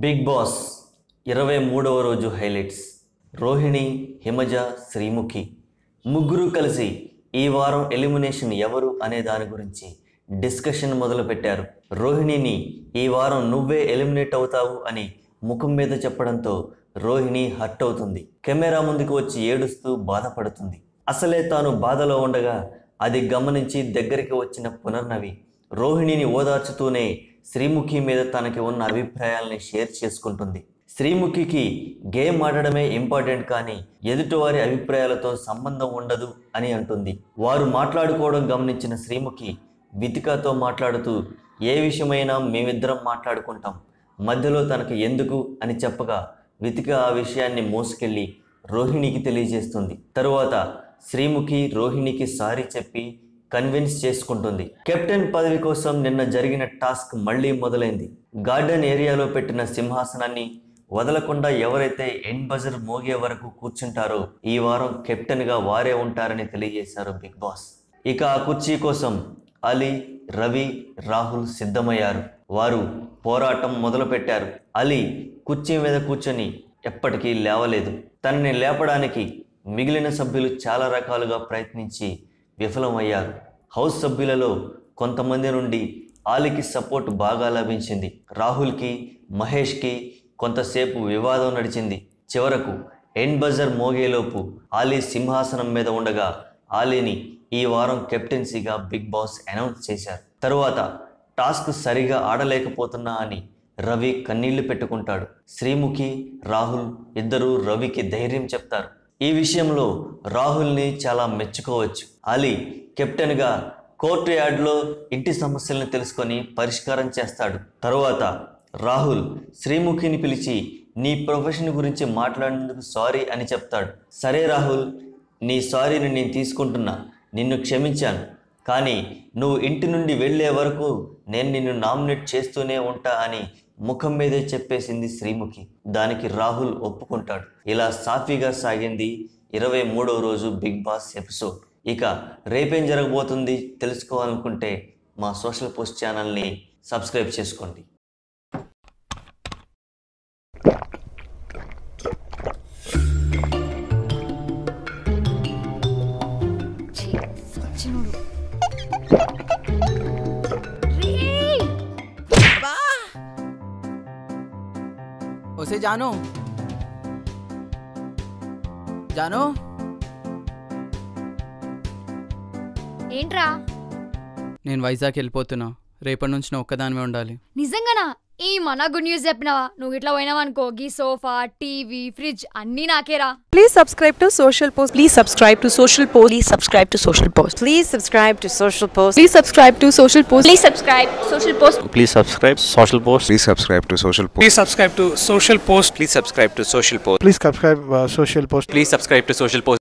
Big boss ఇరవై మూడవ రోజు హైలైట్స్ రోహిణి హిమజ శ్రీముఖి ముగ్గురు కలిసి ఈ వారం ఎలిమినేషన్ ఎవరు అనే దాని గురించి డిస్కషన్ మొదలుపెట్టారు రోహిణిని ఈ వారం నువ్వే ఎలిమినేట్ అవుతావు అని ముఖం మీద చెప్పడంతో రోహిణి హర్ట్ అవుతుంది కెమెరా ముందుకు వచ్చి ఏడుస్తూ బాధపడుతుంది అసలే తాను బాధలో ఉండగా అది గమనించి దగ్గరికి వచ్చిన పునర్నవి రోహిణిని ఓదార్చుతూనే శ్రీముఖి మీద తనకి ఉన్న అభిప్రాయాల్ని షేర్ చేసుకుంటుంది శ్రీముఖికి గేమ్ ఆడడమే ఇంపార్టెంట్ కానీ ఎదుటివారి అభిప్రాయాలతో సంబంధం ఉండదు అని అంటుంది వారు మాట్లాడుకోవడం గమనించిన శ్రీముఖి వితికాతో మాట్లాడుతూ ఏ విషయమైనా మేమిద్దరం మాట్లాడుకుంటాం మధ్యలో తనకు ఎందుకు అని చెప్పగా వితిక ఆ విషయాన్ని మోసుకెళ్ళి రోహిణికి తెలియజేస్తుంది తరువాత శ్రీముఖి రోహిణికి సారీ చెప్పి కన్విన్స్ చేసుకుంటుంది కెప్టెన్ పదవి కోసం నిన్న జరిగిన టాస్క్ మళ్ళీ మొదలైంది గార్డెన్ ఏరియాలో పెట్టిన సింహాసనాన్ని వదలకుండా ఎవరైతే ఎండ్ బజర్ మోగే వరకు కూర్చుంటారో ఈ వారం కెప్టెన్గా వారే ఉంటారని తెలియజేశారు బిగ్ బాస్ ఇక ఆ కుర్చీ కోసం అలీ రవి రాహుల్ సిద్ధమయ్యారు వారు పోరాటం మొదలుపెట్టారు అలీ కుర్చీ మీద కూర్చొని ఎప్పటికీ లేవలేదు తనని లేపడానికి మిగిలిన సభ్యులు చాలా రకాలుగా ప్రయత్నించి విఫలమయ్యారు హౌస్ సభ్యులలో కొంతమంది నుండి ఆలీకి సపోర్ట్ బాగా లభించింది రాహుల్కి మహేష్కి కొంతసేపు వివాదం నడిచింది చివరకు ఎండ్ బజర్ మోగేలోపు ఆలీ సింహాసనం మీద ఉండగా ఆలీని ఈ వారం కెప్టెన్సీగా బిగ్ బాస్ అనౌన్స్ చేశారు తరువాత టాస్క్ సరిగా ఆడలేకపోతున్నా అని రవి కన్నీళ్లు పెట్టుకుంటాడు శ్రీముఖి రాహుల్ ఇద్దరూ రవికి ధైర్యం చెప్తారు ఈ విషయంలో రాహుల్ని చాలా మెచ్చుకోవచ్చు అలీ కెప్టెన్గా కోర్టు యార్డ్లో ఇంటి సమస్యలను తెలుసుకొని పరిష్కారం చేస్తాడు తరువాత రాహుల్ శ్రీముఖిని పిలిచి నీ ప్రొఫెషన్ గురించి మాట్లాడినందుకు సారీ అని చెప్తాడు సరే రాహుల్ నీ సారీని నేను తీసుకుంటున్నా నిన్ను క్షమించాను కానీ నువ్వు ఇంటి నుండి వెళ్ళే వరకు నేను నిన్ను నామినేట్ చేస్తూనే ఉంటా అని ముఖం మీదే చెప్పేసింది శ్రీముఖి దానికి రాహుల్ ఒప్పుకుంటాడు ఇలా సాఫీగా సాగింది ఇరవై మూడవ రోజు బిగ్ బాస్ ఎపిసోడ్ ఇక రేపేం జరగబోతుంది తెలుసుకోవాలనుకుంటే మా సోషల్ పోస్ట్ ఛానల్ని సబ్స్క్రైబ్ చేసుకోండి ఛీ, సచ్చినోడు. రేయ్! उसे जानो जानो ఏంట్రా నేను వైజాగ్ వెళ్ళిపోతున్నా రేపటి నుంచి నువ్వు ఒక్కదానివే ఉండాలి నిజంగానా ఈ మన గుడ్ న్యూస్ చెప్పినావా నువ్వు ఇట్లా పోయినావు అనుకో గీ సోఫా టీవీ ఫ్రిడ్జ్ అన్నీ నాకేరా Please subscribe to Social Post. Please subscribe to Social Post. Please subscribe to Social Post. Please subscribe to Social Post. Please subscribe to Social Post. Please subscribe Social Post. Please subscribe Social Post. Please subscribe to Social Post. Please subscribe to Social Post. Please subscribe to Social Post. Please subscribe uh, Social Post. Please subscribe to Social Post.